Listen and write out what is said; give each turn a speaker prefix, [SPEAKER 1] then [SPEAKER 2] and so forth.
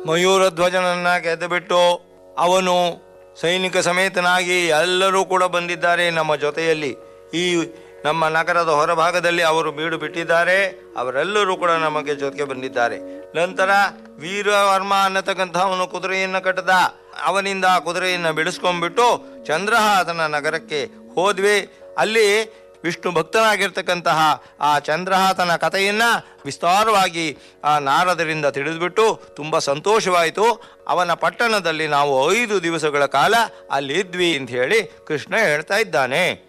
[SPEAKER 1] ಮಯೂರಧ್ವಜನನ್ನ ಗೆದ್ದುಬಿಟ್ಟು ಅವನು ಸೈನಿಕ ಸಮೇತನಾಗಿ ಎಲ್ಲರೂ ಕೂಡ ಬಂದಿದ್ದಾರೆ ನಮ್ಮ ಜೊತೆಯಲ್ಲಿ ಈ ನಮ್ಮ ನಗರದ ಹೊರಭಾಗದಲ್ಲಿ ಅವರು ಬೀಡು ಬಿಟ್ಟಿದ್ದಾರೆ ಅವರೆಲ್ಲರೂ ಕೂಡ ನಮಗೆ ಜೊತೆಗೆ ಬಂದಿದ್ದಾರೆ ನಂತರ ವೀರವರ್ಮ ಅನ್ನತಕ್ಕಂಥವನು ಕುದುರೆಯನ್ನು ಕಟ್ಟದ ಅವನಿಂದ ಆ ಕುದುರೆಯನ್ನು ಬಿಡಿಸ್ಕೊಂಡ್ಬಿಟ್ಟು ಚಂದ್ರಹಾತನ ನಗರಕ್ಕೆ ಹೋದ್ವಿ ಅಲ್ಲಿ ವಿಷ್ಣು ಭಕ್ತನಾಗಿರ್ತಕ್ಕಂತಹ ಆ ಚಂದ್ರಹಾತನ ಕಥೆಯನ್ನ ವಿಸ್ತಾರವಾಗಿ ಆ ನಾರದರಿಂದ ತಿಳಿದುಬಿಟ್ಟು ತುಂಬ ಸಂತೋಷವಾಯಿತು ಅವನ ಪಟ್ಟಣದಲ್ಲಿ ನಾವು ಐದು ದಿವಸಗಳ ಕಾಲ ಅಲ್ಲಿದ್ವಿ ಅಂತ ಹೇಳಿ ಕೃಷ್ಣ ಹೇಳ್ತಾ ಇದ್ದಾನೆ